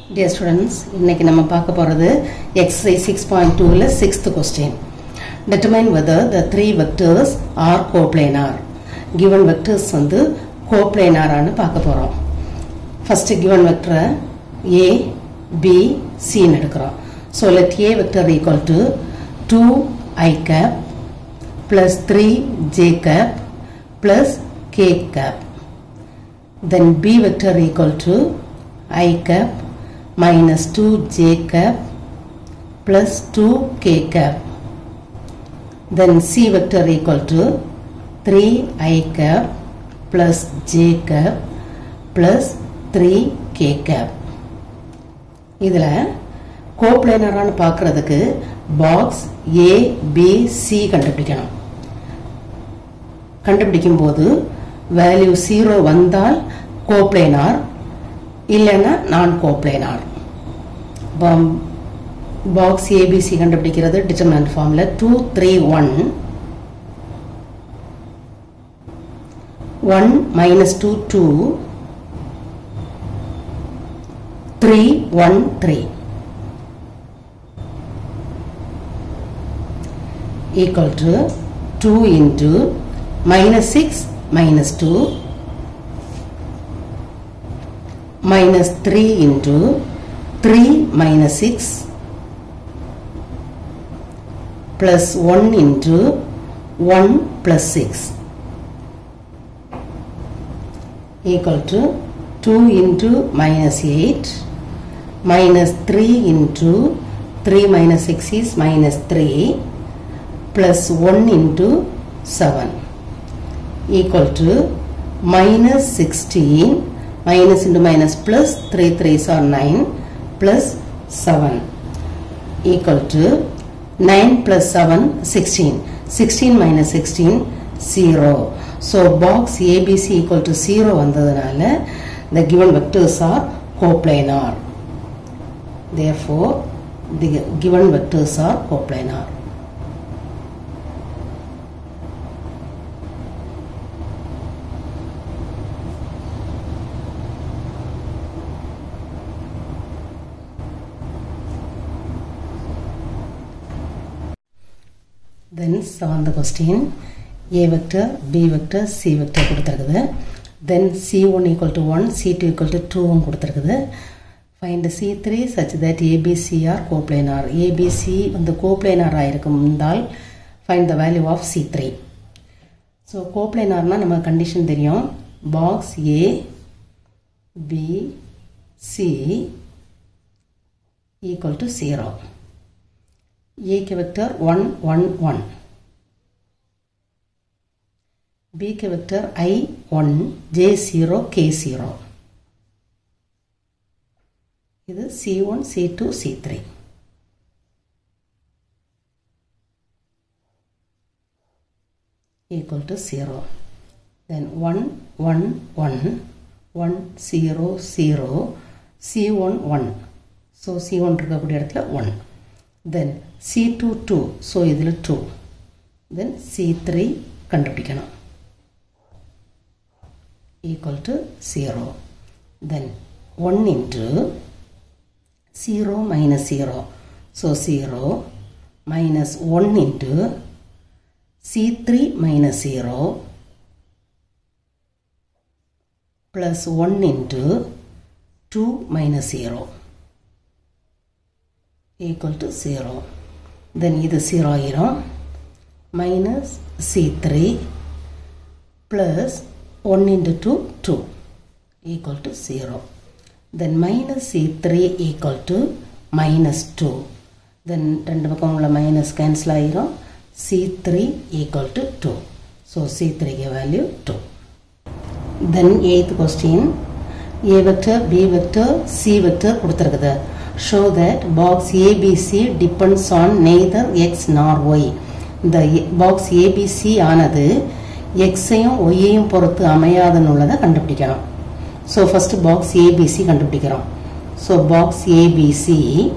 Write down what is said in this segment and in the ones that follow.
Dear students இன்னைக்கு நம்ம பார்க்க போகிறது எக்ஸசைஸ் சிக்ஸ் பாயிண்ட் டூவில் sixth question determine whether the three vectors are coplanar given vectors வந்து கோப்ளேனாரான்னு பார்க்க போகிறோம் ஃபஸ்ட்டு given வெக்டரை ஏ பி சின்னு எடுக்கிறோம் so let A vector equal to two I cap plus three J cap plus K cap then b vector equal to i cap minus 2j cap plus 2k cap then c vector equal to 3i cap plus j cap plus 3k cap இதில் கோப்ளேனரான்னு பார்க்குறதுக்கு box A B C கண்டுபிடிக்கணும் கண்டுபிடிக்கும் போது value zero வந்தால் coplanar இல்லைன்னா நான் coplanar box ABC கண்டுபிடிக்கிறது determinant ஃபார்ம்ல two three one one minus two two three one three equal to 2 into minus 6 minus 2 minus 3 into 3 minus 6 plus 1 into 1 plus 6 equal to 2 into minus 8 minus 3 into 3 minus 6 is minus 3 plus 1 into 7 equal to minus 16 minus into minus plus 3 3s are 9 plus 7 equal to 9 plus 7 16 16 minus 16 0 so box ABC equal to 0 வந்ததுனால the given vectors are coplanar therefore the given vectors are coplanar then seventh question A vector B vector C vector கொடுத்துருக்குது then C one equal to one C two equal to டூவும் கொடுத்துருக்குது find C three such that A B C are coplanar ABC வந்து கோப்ளேனாராக இருக்கும் இருந்தால் find the value of C three so கோப்ளேனார்னால் நம்ம condition தெரியும் box A B C equal to zero A के वेक्टर 1 1 1 B के वेक्टर I 1 J 0 K 0 இது C1 C2 C3 equal to 0 then 1 1 1 1 0 0 C1 1 so C1 இருக்கக்கூடிய இடத்துல 1 then C2 2 so இதில் 2 then C3 கண்டுபிடிக்கணும் equal to 0 then 1 into 0 minus 0 so 0 minus 1 into C3 minus 0 plus 1 into 2 minus 0 equal to 0 then இது 0 ஆகிரும் minus C3 plus 1 into 2 2 equal to 0 then minus C3 equal to minus 2 then ரெண்டு பக்கம் உள்ள minus cancel ஆகிரும் C3 equal to 2 so C3 value 2 then 8th question A vector B vector C vector கொடுத்திருக்குது show that box ABC depends on neither x nor y இந்த box ABC ஆனது எக்ஸையும் ஒய்யையும் பொறுத்து அமையாதுன்னு உள்ளதை கண்டுபிடிக்கணும் ஸோ ஃபர்ஸ்ட் பாக்ஸ் ஏபிசி கண்டுபிடிக்கிறோம் so box ABC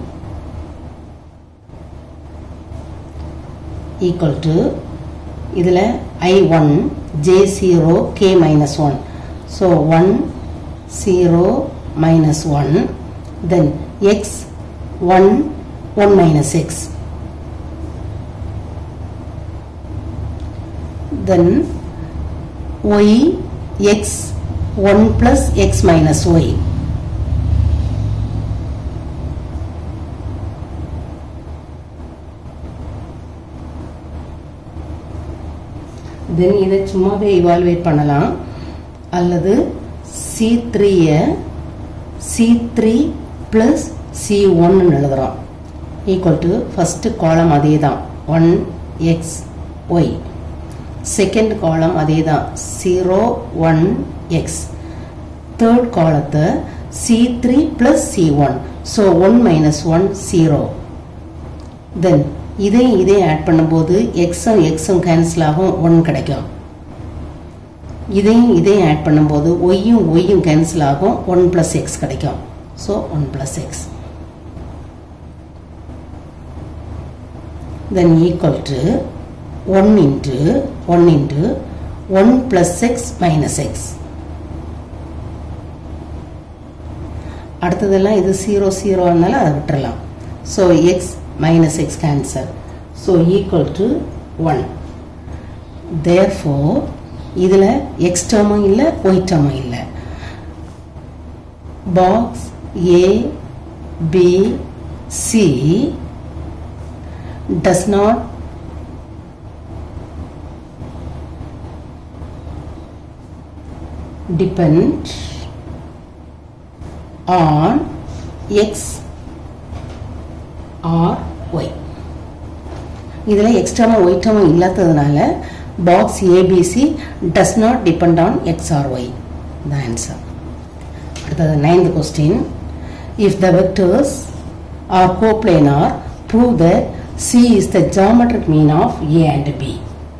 equal to இதில் I one J zero K minus one so one zero minus one then x 1 1 minus x then y x 1 plus x minus y then இதை சும்மாவே evaluate பண்ணலாம் அல்லது C த்ரீயை C three plus C ஒன்னு எழுதுகிறோம் equal to first காலம் அதே தான் one X Y second column அதே தான் ஜீரோ ஒன் எக்ஸ் தேர்ட் காலத்தை C three plus C one so one minus one zero then இதையும் இதையும் ஆட் பண்ணும்போது எக்ஸும் எக்ஸும் கேன்சல் ஆகும் ஒன் கிடைக்கும் இதையும் இதையும் ஆட் பண்ணும்போது ஒய்யும் ஒய்யும் கேன்சல் ஆகும் ஒன் ப்ளஸ் எக்ஸ் கிடைக்கும் so one plus x then equal to one into one into one plus x minus x அடுத்ததெல்லாம் இது ஜீரோ ஜீரோ இருந்தாலும் அதை விட்டுறலாம் so x minus x cancel. So equal to 1. Therefore, இதில் x டேர்மும் இல்லை y டேர்மும் இல்லை box A B C does not depend on x or y இதில் எக்ஸ்ட்ராமாக ஒய் டேர்மும் இல்லாததுனால box ABC does not depend on x or y the answer அடுத்தது ninth question if the vectors are coplanar prove the C is the geometric mean of A and B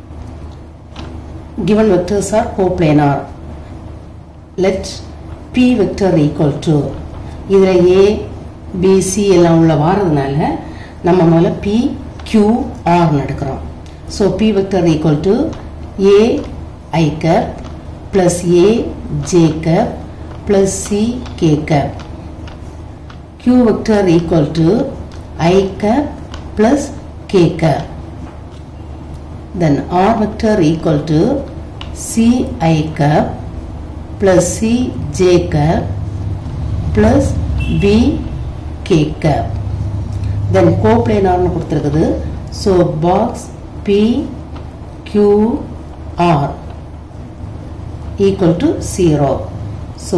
given vectors are coplanar let p vector equal to இதில் a BC எல்லாம் உள்ள வாரதுனால நம்ம முதல்ல P Q ஆர்னு எடுக்கிறோம் so P vector equal to A I cap plus A J cap plus C K cap Q vector equal to I cap plus K cap then r vector equal to c i cap plus c j cap plus b k cap then கோப்ளேனார்னு கொடுத்துருக்குது so box P Q R equal to zero so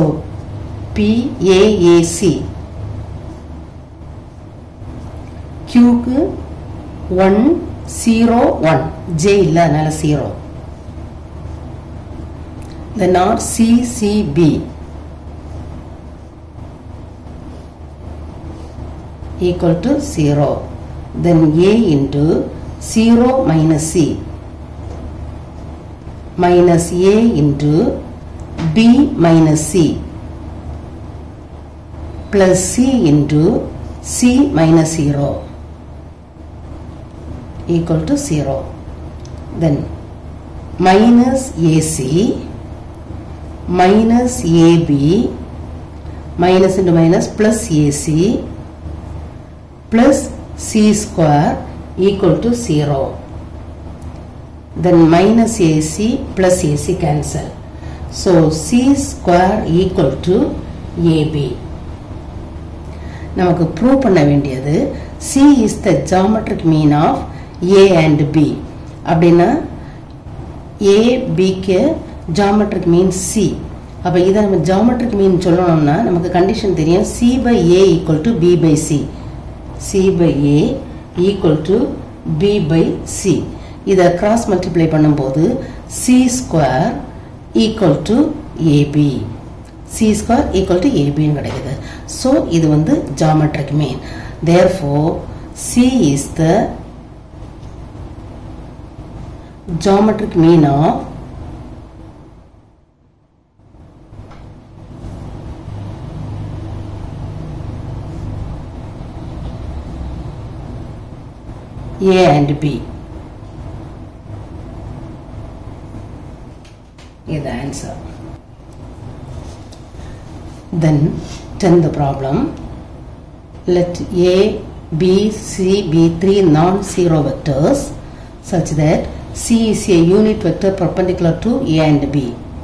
BAAC கியூக்கு one zero one J இல்லை அதனால zero then R CCB equal to 0 then a into 0 minus c minus a into b minus c plus c into c minus 0 equal to 0 then minus ac minus ab minus into minus plus ac plus c square equal to 0 then minus ac plus ac cancel so c square equal to ab நமக்கு prove பண்ண வேண்டியது c is the geometric mean of a and b அப்படின்னா a bக்கு geometric mean c அப்போ இதை நம்ம geometric mean சொல்லணும்னா நமக்கு condition தெரியும் c by a equal to b by c c by a equal to b by c இதை cross multiply பண்ணும்போது c square equal to AB C square equal to ஏபின்னு கிடைக்குது ஸோ இது வந்து geometric mean therefore C is the geometric mean of A and B. is the answer. Then, tenth problem. let A, B, C be three non-zero vectors such that C is a unit vector perpendicular to A and B.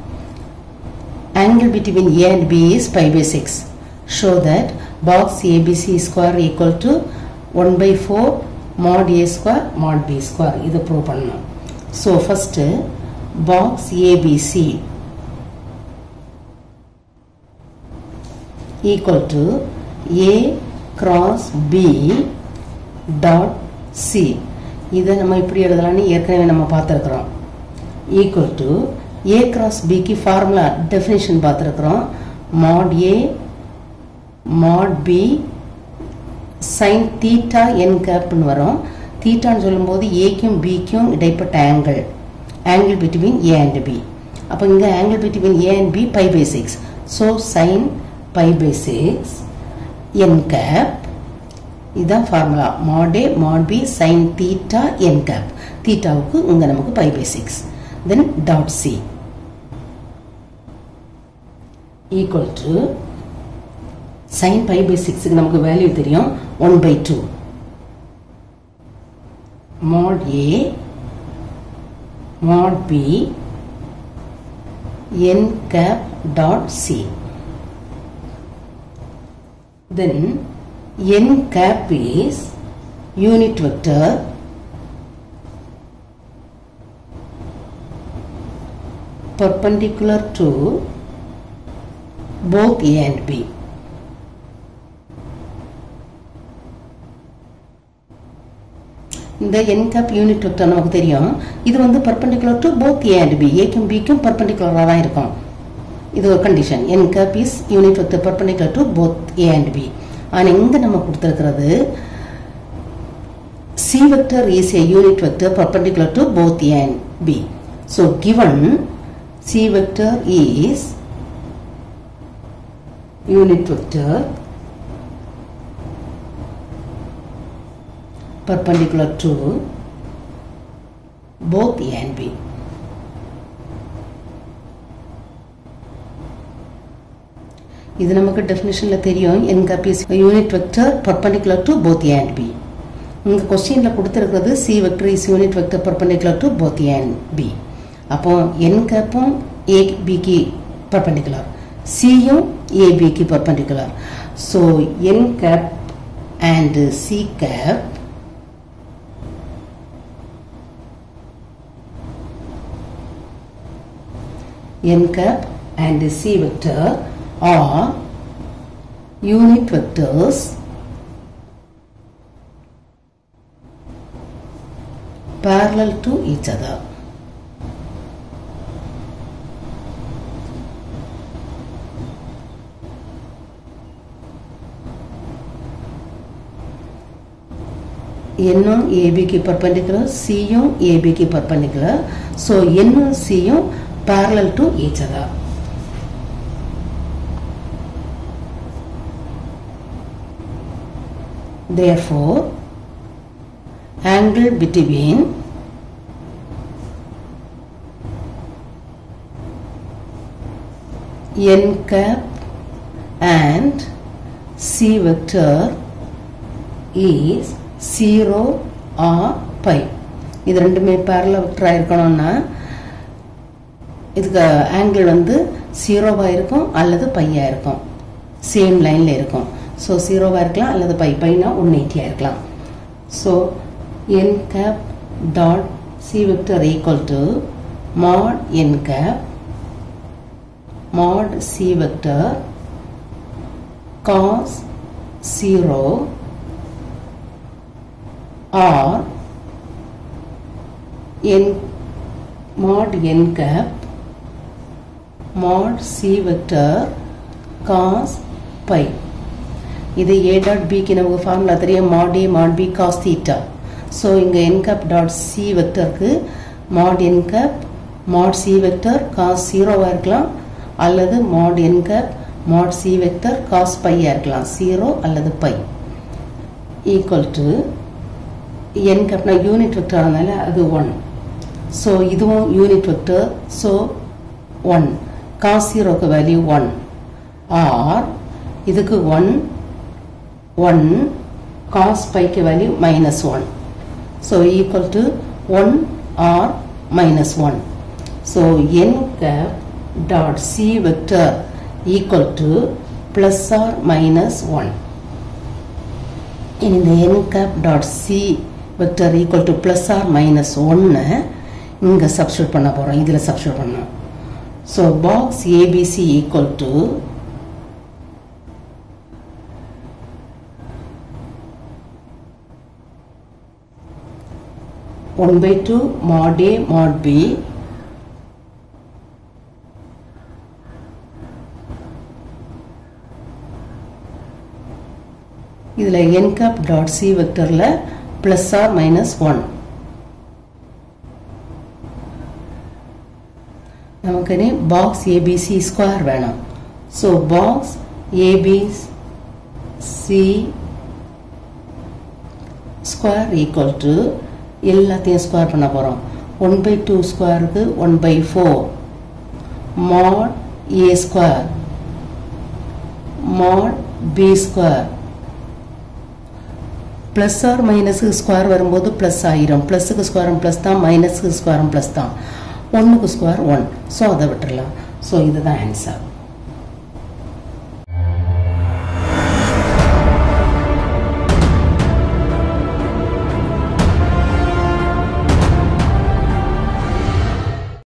Angle between A and B is pi by 6. Show that box ABC square equal to 1 by 4 mod A square mod B square. இது prove பண்ணணும் so first box ABC equal to A cross B dot C இதை நம்ம இப்படி எழுதலாம்னு ஏற்கனவே நம்ம பார்த்துருக்குறோம் equal to A cross பிக்கு formula definition பார்த்துருக்குறோம் mod A mod B sine theta n கேப்னு வரும் தீட்டான்னு சொல்லும்போது ஏக்கும் பிக்கும் இடைப்பட்ட angle angle between A and B அப்போ இங்கே angle between A and B pi by six so sine pi by six n cap இதுதான் formula mod A mod B sine theta n cap தீட்டாவுக்கு இங்கே நமக்கு pi by six then dot C equal to sign pi by சிக்ஸுக்கு நமக்கு value தெரியும் one by two mod A mod B n cap dot C then n cap is unit vector perpendicular to both A and B. இந்த n cap unit vector நமக்கு தெரியும் இது வந்து perpendicular to both A and B ஏக்கும் பிக்கும் பர்பண்டிகுலராக தான் இருக்கும் இது ஒரு condition n cap is unit vector perpendicular to both A and B ஆனால் இங்கே நம்ம கொடுத்துருக்கிறது C vector is a unit vector perpendicular to both A and B. So given C vector is unit vector perpendicular to both A and B. இது நமக்கு டெஃபினேஷன்ல தெரியும் n cap is unit vector perpendicular to both A and B இங்க கொஸ்டின்ல கொடுத்துருக்கிறது C vector is unit vector perpendicular to both A and B அப்போ n கேப்பும் A பிக்கு பர்பண்டிகுலர் சியும் ஏ பிக்கு perpendicular so n cap and C cap n cap and c vector are unit vectors parallel to each other. என்னும் ஏபிக்கு perpendicular சியும் ஏபிக்கு perpendicular so என்னும் சியும் parallel to each other. Therefore, angle between n cap and c vector is 0 or pi. இது ரெண்டுமே பேரல வெக்டராக இருக்கணும்னா இதுக்கு ஆங்கிள் வந்து ஜீரோவாக இருக்கும் அல்லது பையாக இருக்கும் சேம் லைனில் இருக்கும் ஸோ ஜீரோவாக இருக்கலாம் அல்லது பை பைனா ஒன் எயிட்டியாக இருக்கலாம் so n cap dot C vector equal to mod n cap mod C vector cos zero or n mod n cap mod c vector cos pi இது a dot b க்கு நமக்கு formula தெரியும் mod a mod b cos theta so இங்கே n cap dot c வெக்டருக்கு mod n cap mod c vector cos 0 இருக்கலாம் அல்லது mod n cap mod c vector cos pi இருக்கலாம் 0 அல்லது pi ஈக்குவல் டு n capனா unit vector அதனால அது 1 so இதுவும் unit vector so one cos ஜீரோக்கு வேல்யூ ஒன் ஆர் இதுக்கு ஒன் ஒன் காஸ் பைக்கு value minus one so equal to one or minus one so n cap dot C vector equal to plus or minus one இந்த n cap dot C vector equal to plus or minus ஒன்று இங்கே substitute பண்ண போகிறோம் இதில் substitute பண்ணோம் so box ABC equal to one by two mod A mod B இதில் n cap dot C வெக்டரில் plus or minus one நமக்கு இனி பாக்ஸ் ஏபிசி ஸ்கொயர் வேணும் so box ABC square equal to எல்லாத்தையும் ஸ்கொயர் பண்ண போகிறோம் one by two ஸ்கொயருக்கு one by four mod A square mod B square plus or மைனஸுக்கு square வரும்போது ப்ளஸ் ஆயிரும் ப்ளஸுக்கு ஸ்கொயரும் ப்ளஸ் தான் மைனஸுக்கு ஸ்கொயரும் ப்ளஸ் தான் ஒன்றுக்கு ஸ்கொயர் ஒன் ஸோ அதை விட்டுறலாம் ஸோ இதுதான் ஆன்சர்